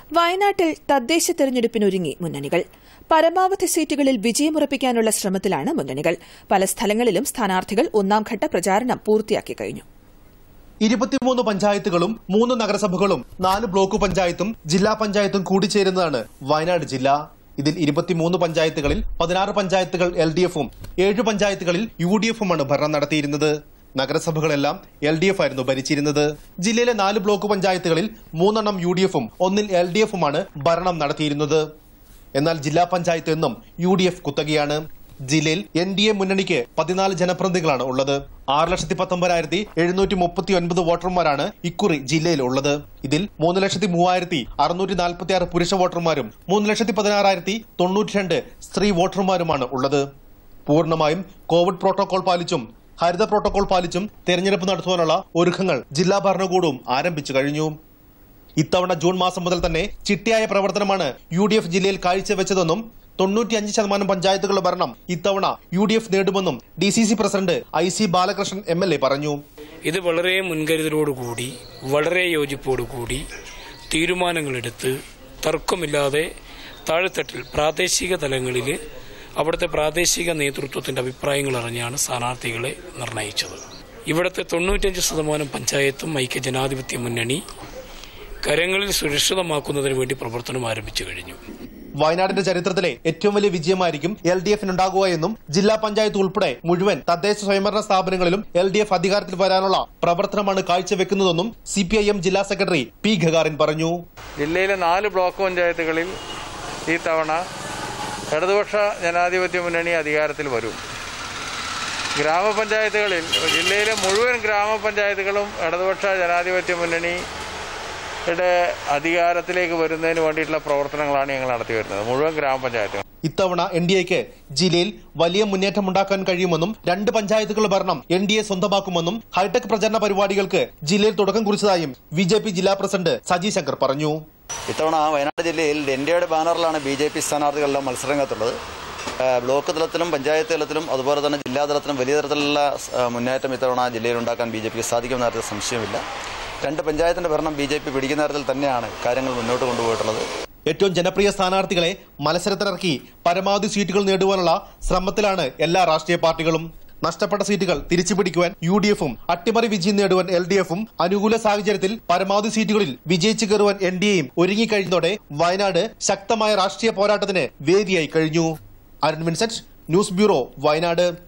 വയനാട്ടിൽ തദ്ദേശ തെരഞ്ഞെടുപ്പിനൊരുങ്ങി മുന്നണികൾ പരമാവധി സീറ്റുകളിൽ വിജയമുറപ്പിക്കാനുള്ള ശ്രമത്തിലാണ് മുന്നണികൾ പല സ്ഥലങ്ങളിലും സ്ഥാനാർത്ഥികൾ ഒന്നാംഘട്ട പ്രചാരണം പൂർത്തിയാക്കി കഴിഞ്ഞു ഇരുപത്തിമൂന്ന് പഞ്ചായത്തുകളും മൂന്ന് നഗരസഭകളും നാല് ബ്ലോക്ക് പഞ്ചായത്തും ജില്ലാ പഞ്ചായത്തും കൂടിച്ചേരുന്നതാണ് വയനാട് ജില്ല ഇതിൽ ഇരുപത്തിമൂന്ന് പഞ്ചായത്തുകളിൽ പതിനാറ് പഞ്ചായത്തുകൾ എൽ ഡി എഫും ഏഴ് പഞ്ചായത്തുകളിൽ യു ഡി എഫുമാണ് ഭരണം നടത്തിയിരുന്നത് നഗരസഭകളെല്ലാം എൽ ഡി എഫ് ആയിരുന്നു ഭരിച്ചിരുന്നത് ജില്ലയിലെ നാല് ബ്ലോക്ക് പഞ്ചായത്തുകളിൽ മൂന്നെണ്ണം യു ഡി എഫും ഒന്നിൽ എൽ ഡി എഫുമാണ് ഭരണം നടത്തിയിരുന്നത് എന്നാൽ ജില്ലാ പഞ്ചായത്ത് എന്നും യു ഡി എഫ് കുത്തകയാണ് ജില്ലയിൽ എൻ ഡി എ മുന്നണിക്ക് പതിനാല് ജനപ്രതിനിധികളാണ് ഉള്ളത് ആറ് ലക്ഷത്തി പത്തൊമ്പതിനായിരത്തി എഴുന്നൂറ്റി മുപ്പത്തി ഒൻപത് വോട്ടർമാരാണ് ഇക്കുറി ജില്ലയിൽ ഉള്ളത് ഇതിൽ മൂന്ന് ലക്ഷത്തി മൂവായിരത്തി അറുന്നൂറ്റി നാൽപ്പത്തി ആറ് പുരുഷ വോട്ടർമാരും മൂന്ന് ലക്ഷത്തി പതിനാറായിരത്തി തൊണ്ണൂറ്റി രണ്ട് സ്ത്രീ വോട്ടർമാരുമാണ് ഉള്ളത് പൂർണ്ണമായും കോവിഡ് പ്രോട്ടോകോൾ പാലിച്ചും ഹരിത പ്രോട്ടോകോൾ പാലിച്ചും തെരഞ്ഞെടുപ്പ് നടത്തുവാനുള്ള ഒരുക്കങ്ങൾ ജില്ലാ ഭരണകൂടവും ആരംഭിച്ചു കഴിഞ്ഞു ഇത്തവണ ജൂൺ മാസം മുതൽ തന്നെ ചിട്ടയായ പ്രവർത്തനമാണ് യു ഡി എഫ് ജില്ലയിൽ കാഴ്ചവെച്ചതെന്നും തൊണ്ണൂറ്റിയഞ്ച് ശതമാനം പഞ്ചായത്തുകളുടെ ഭരണം ഇത്തവണ യു ഡി എഫ് നേടുമെന്നും D C C president I C Balakrishnan M L A പറഞ്ഞു ഇത് വളരെ മുൻകരുതലോടുകൂടി വളരെ യോജിപ്പോടുകൂടി തീരുമാനങ്ങളെടുത്ത് തർക്കമില്ലാതെ താഴെത്തട്ടിൽ പ്രാദേശിക തലങ്ങളിൽ അവിടുത്തെ പ്രാദേശിക നേതൃത്വത്തിന്റെ അഭിപ്രായങ്ങൾ അറിഞ്ഞാണ് സ്ഥാനാർത്ഥികളെ നിർണയിച്ചത് ഇവിടുത്തെ തൊണ്ണൂറ്റഞ്ച് ശതമാനം പഞ്ചായത്തും ഐക്യ ജനാധിപത്യ മുന്നണി കരങ്ങളിൽ സുരക്ഷിതമാക്കുന്നതിന് വേണ്ടി പ്രവർത്തനം ആരംഭിച്ചു കഴിഞ്ഞു വയനാടിന്റെ ചരിത്രത്തിലെ ഏറ്റവും വലിയ വിജയമായിരിക്കും എൽ ഡി എഫിനുണ്ടാകുക എന്നും ജില്ലാ പഞ്ചായത്ത് ഉൾപ്പെടെ മുഴുവൻ തദ്ദേശ സ്വയംഭരണ സ്ഥാപനങ്ങളിലും എൽ ഡി എഫ് അധികാരത്തിൽ വരാനുള്ള പ്രവർത്തനമാണ് കാഴ്ചവെക്കുന്നതെന്നും സി പി ഐ എം ജില്ലാ സെക്രട്ടറി പി ഖഗാറിൻ പറഞ്ഞു ജില്ലയിലെ നാല് ബ്ലോക്ക് പഞ്ചായത്തുകളിൽ ഈ തവണ ഇടതുപക്ഷ ജനാധിപത്യ മുന്നണി അധികാരത്തിൽ വരും ഗ്രാമപഞ്ചായത്തുകളിൽ ജില്ലയിലെ മുഴുവൻ ഗ്രാമപഞ്ചായത്തുകളും ഇടതുപക്ഷ ജനാധിപത്യ മുന്നണിയുടെ അധികാരത്തിലേക്ക് വരുന്നതിന് വേണ്ടിയിട്ടുള്ള പ്രവർത്തനങ്ങളാണ് ഞങ്ങൾ നടത്തി വരുന്നത് മുഴുവൻ ഗ്രാമപഞ്ചായത്തുകൾ ഇത്തവണ എൻ ഡി എക്ക് ജില്ലയിൽ വലിയ മുന്നേറ്റമുണ്ടാക്കാൻ കഴിയുമെന്നും രണ്ട് പഞ്ചായത്തുകളുടെ ഭരണം എൻ ഡി എ സ്വന്തമാക്കുമെന്നും ഹൈടെക് പ്രചരണ പരിപാടികൾക്ക് ജില്ലയിൽ തുടക്കം കുറിച്ചതായും ബി ജെ പി ജില്ലാ പ്രസിഡന്റ് സജി ശങ്കർ പറഞ്ഞു ഇത്തവണ വയനാട് ജില്ലയിൽ എൻഡിയുടെ ബാനറിലാണ് ബി ജെ പി സ്ഥാനാർത്ഥികളെല്ലാം മത്സരരംഗത്തുള്ളത് ഏഹ് ബ്ലോക്ക് തലത്തിലും പഞ്ചായത്ത് തലത്തിലും അതുപോലെ തന്നെ ജില്ലാ തലത്തിലും വലിയ തരത്തിലുള്ള ഏഹ് മുന്നേറ്റം ഇത്തവണ ജില്ലയിൽ ഉണ്ടാക്കാൻ ബി ജെ പിക്ക് സാധിക്കുമെന്ന കാര്യത്തിൽ സംശയമില്ല രണ്ട് പഞ്ചായത്തിന്റെ ഭരണം ബി ജെ പി പിടിക്കുന്ന തരത്തിൽ തന്നെയാണ് കാര്യങ്ങൾ മുന്നോട്ട് കൊണ്ടുപോയിട്ടുള്ളത് ഏറ്റവും ജനപ്രിയ സ്ഥാനാർത്ഥികളെ മത്സരത്തിനിറക്കി പരമാവധി സീറ്റുകൾ നേടുവാനുള്ള ശ്രമത്തിലാണ് എല്ലാ രാഷ്ട്രീയ പാർട്ടികളും നഷ്ടപ്പെട്ട സീറ്റുകൾ തിരിച്ചുപിടിക്കുവാൻ യു ഡി എഫും അട്ടിമറി വിജയം നേടുവാൻ എൽ ഡി എഫും അനുകൂല സാഹചര്യത്തിൽ പരമാവധി സീറ്റുകളിൽ വിജയിച്ചു കയറുവാൻ എൻ ഡി എയും ഒരുങ്ങിക്കഴിഞ്ഞതോടെ വയനാട് ശക്തമായ രാഷ്ട്രീയ പോരാട്ടത്തിന് വേദിയായി കഴിഞ്ഞു Arun Vincent news bureau Wayanad